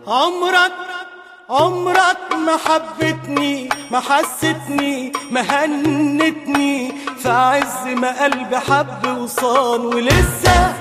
عمرك عمرك ما حبتني ما حستني ما هنتني في عز ما قلبي حب وصان ولسه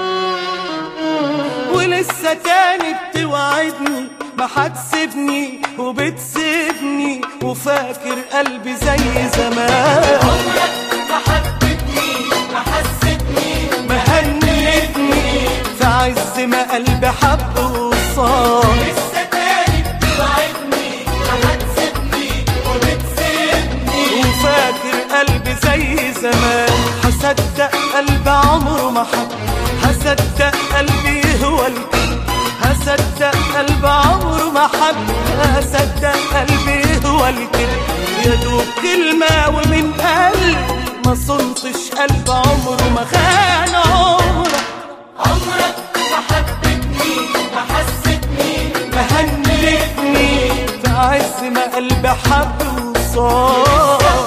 ولسه تاني بتوعدني ما هتسيبني وبتسيبني وفاكر قلبي زي زمان عمرك ما حبتني ما حستني ما هنتني في عز ما قلبي حب وصان لسه تاني بتوعدني ما هتسيبني وبتسيبني وفاكر قلبي زي زمان هصدق قلبي عمره ما حب هصدق قلبي هو الكذب هصدق قلبي عمره ما حب هصدق قلبي هو الكذب يا دوب كلمة ومن قلبي ما صنتش قلب عمره ما خان عمرك عمرك ما حبتني ما حستني ما هنتني في عز ما قلبي حب وصار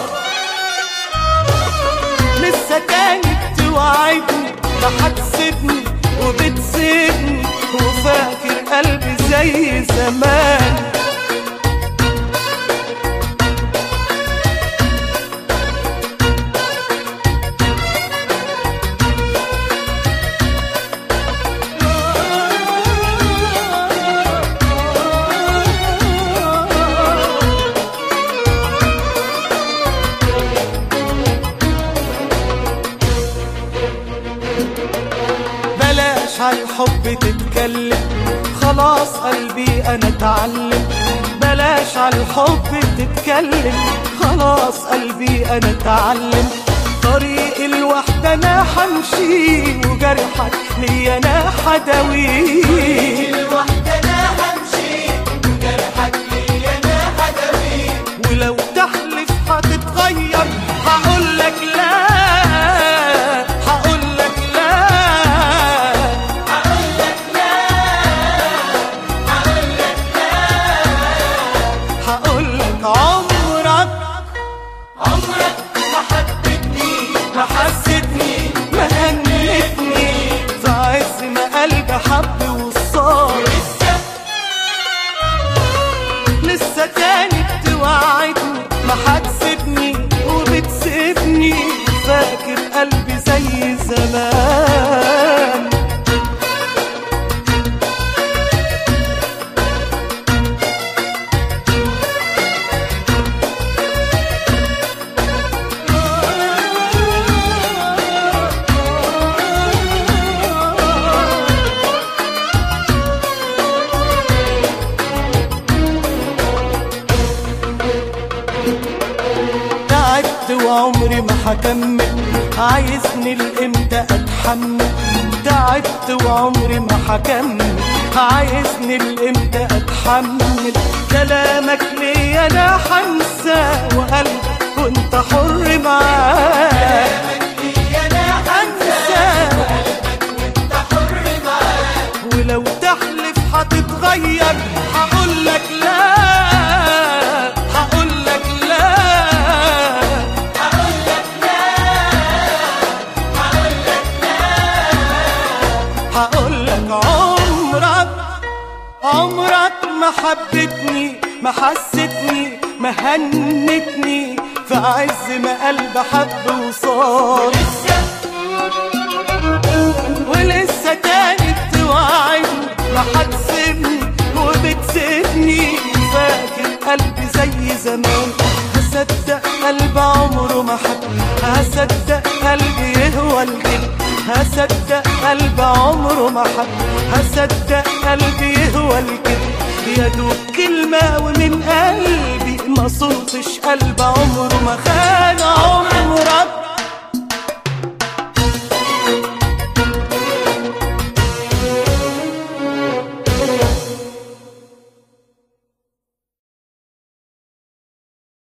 لسه تاني بتوعدني ما هتسيبني وبتسيبني وفاكر قلبي زي زمان بلاش عالحب تتكلم خلاص قلبي انا اتعلم بلاش عالحب تتكلم خلاص قلبي انا اتعلم طريق الوحدة انا حمشي وجرحك ليا انا حداويه الوحدة انا همشي وجرحك ليا انا هدوي ولو تحلف هتتغير هقولك لا هقولك لا هقولك لا هقولك هقولك عمرك عمرك ما حبتني ما حسيتني ما هنتني في عز ما قلبي حب وصار لسه لسه تاني بتوعدني ما هتسيبني وبتسيبني فاكر قلبي زي زمان تعبت وعمري ما هكمل عايزني الامتى اتحمل تعبت وعمري ما هكمل عايزني الامتى اتحمل كلامك ليا انا حنسى وقلبك وانت حر معاك ليا انا انسى انت حر معاك ولو تحلف هتتغير هقولك لا هقولك لا هقولك لا هقولك هقولك عمرك عمرك ما حبتني ما حستني ما هنتني في عز ما قلبي حب وصار لسه ولسه تاني بتوعدني ما هتسيبني وبتسيبني فاكر قلبي زي زمان هصدق قلبي عمره ما حب هصدق قلبي يهوى الكذب هصدق قلبي عمره ما حب هصدق قلبي يهوى الكذب يا دوب كلمة ومن قلبي ما صنتش قلب عمره ما خان